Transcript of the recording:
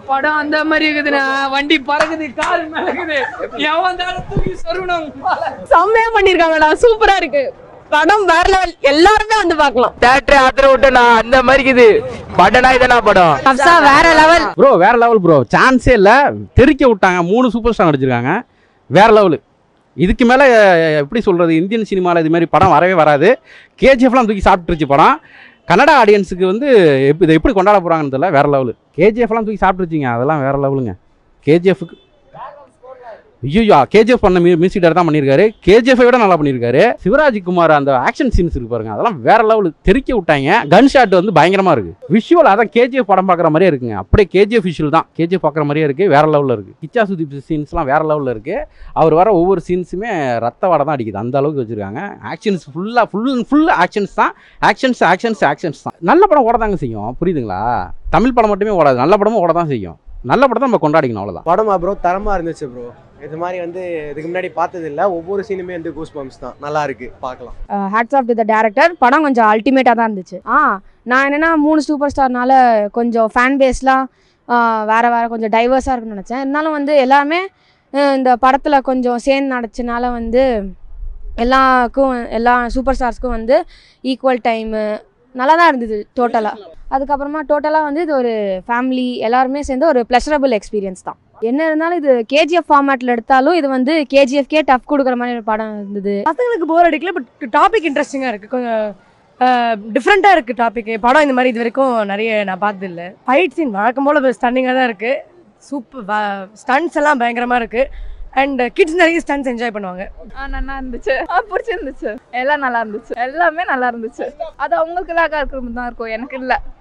படம் அந்த மாதிரி இருக்குதுண்ணா வண்டி பறக்குது கார் மிளகுது எவன் வந்தாலும் தூக்கி சொருணும் செம்மையா பண்ணிருக்காங்கடா சூப்பரா இருக்கு படம் வேற லெவல் எல்லாருமே வந்து பார்க்கலாம் தேட்டர் ஆத்திர விட்டனா அந்த மாதிரி இருக்குது படம்னா இதனா படம் கப்சா வேற லெவல் ப்ரோ வேற லெவல் ப்ரோ சான்ஸே இல்லை தெறிக்க விட்டாங்க மூணு சூப்பர் ஸ்டார் நடிச்சிருக்காங்க வேற லெவலு இதுக்கு மேலே எப்படி சொல்கிறது இந்தியன் சினிமாவில் இது மாதிரி படம் வரவே வராது கேஜிஎஃப்லாம் தூக்கி சாப்பிட்டுருச்சு படம் கன்னடா ஆடியன்ஸுக்கு வந்து எப் இதை எப்படி கொண்டாட போகிறாங்கன்னு தெரியல வேற லெவலு கேஜிஎஃப்லாம் தூக்கி சாப்பிட்டுருச்சிங்க அதெல்லாம் வேற லெவலுங்க கேஜிஎஃப்க்கு ஐயோ கேஜிஎஃப் பண்ண மியூ மியூசிக் டேரக்டர் தான் பண்ணியிருக்காரு கேஜிஎஃப் விட நல்லா பண்ணியிருக்காரு சிவராஜ் குமார் அந்த ஆக்ஷன் சீன்ஸ் இருக்கு பாருங்க அதெல்லாம் வேற லெவலு தெறிக்க விட்டாங்க கன் ஷாட் வந்து பயங்கரமா இருக்கு விஷுவல் அதான் கேஜிஎஃப் படம் பார்க்குற மாதிரியே இருக்குங்க அப்படியே கேஜிஎஃப் விஷுவல் தான் கேஜிஎஃப் பார்க்குற மாதிரியே இருக்கு வேற லெவலில் இருக்கு கிச்சா சுதீப் சீன்ஸ்லாம் வேற லெவலில் இருக்கு அவர் வர ஒவ்வொரு சீன்ஸுமே ரத்த வாடை தான் அடிக்குது அந்த அளவுக்கு வச்சிருக்காங்க ஆக்ஷன்ஸ் ஃபுல்லாக ஃபுல் ஃபுல் ஆக்ஷன்ஸ் தான் ஆக்ஷன்ஸ் ஆக்ஷன்ஸ் ஆக்ஷன்ஸ் தான் நல்ல படம் ஓட தாங்க செய்யும் புரியுதுங்களா தமிழ் படம் மட்டுமே ஓடாது நல்ல படமும் ஓட தான் செய்யும் நல்ல படத்தை நம்ம கொண்டாடிக்கணும் அவ்வளோதான் படமா ப்ரோ தரமா இருந்துச்சு ப்ரோ இது மாதிரி வந்து இதுக்கு முன்னாடி பார்த்தது இல்ல ஒவ்வொரு சீனுமே வந்து கூஸ் பம்ப்ஸ் தான் நல்லா இருக்கு பார்க்கலாம் hats off to the director படம் கொஞ்சம் அல்டிமேட்டாக தான் இருந்துச்சு ஆ நான் என்னன்னா மூணு சூப்பர் ஸ்டார்னால கொஞ்சம் ஃபேன் பேஸ்லாம் வேற வேற கொஞ்சம் டைவர்ஸாக இருக்குன்னு நினச்சேன் இருந்தாலும் வந்து எல்லாமே அஹ், இந்த படத்தில் கொஞ்சம் சேர்ந்து நடிச்சனால வந்து எல்லாருக்கும் எல்லா சூப்பர் ஸ்டார்ஸ்க்கும் வந்து ஈக்குவல் டைமு நல்லா தான் இருந்தது டோட்டலாக அதுக்கப்புறமா டோட்டலாக வந்து இது ஒரு ஃபேமிலி எல்லாருமே சேர்ந்து ஒரு ப்ளஷரபிள் எக்ஸ்பீரியன்ஸ் தான் என்ன இருந்தாலும் இது கேஜிஎஃப் ஃபார்மேட்டில் எடுத்தாலும் இது வந்து கேஜிஎஃப்கே டஃப் கொடுக்குற மாதிரி ஒரு படம் இருந்தது பசங்களுக்கு போர் அடிக்கல பட் டாபிக் இன்ட்ரெஸ்டிங்காக இருக்குது கொஞ்சம் டிஃப்ரெண்ட்டாக இருக்குது டாபிக் படம் இந்த மாதிரி இது வரைக்கும் நிறைய நான் பார்த்தது இல்லை ஃபைட் சீன் வழக்கம் போல் ஸ்டன்னிங்காக தான் இருக்குது சூப்பர் ஸ்டன்ஸ் எல்லாம் பயங்கரமாக இருக்குது அண்ட் கிட்ஸ் நிறைய ஸ்டன்ஸ் என்ஜாய் பண்ணுவாங்க ஆ நல்லா இருந்துச்சு ஆ பிடிச்சிருந்துச்சு எல்லாம் நல்லா இருந்துச்சு எல்லாமே நல்லா இருந்துச்சு அது அவங்களுக்கு லாக இருக்கிறது தான் இருக்கும் எனக்கு இல்லை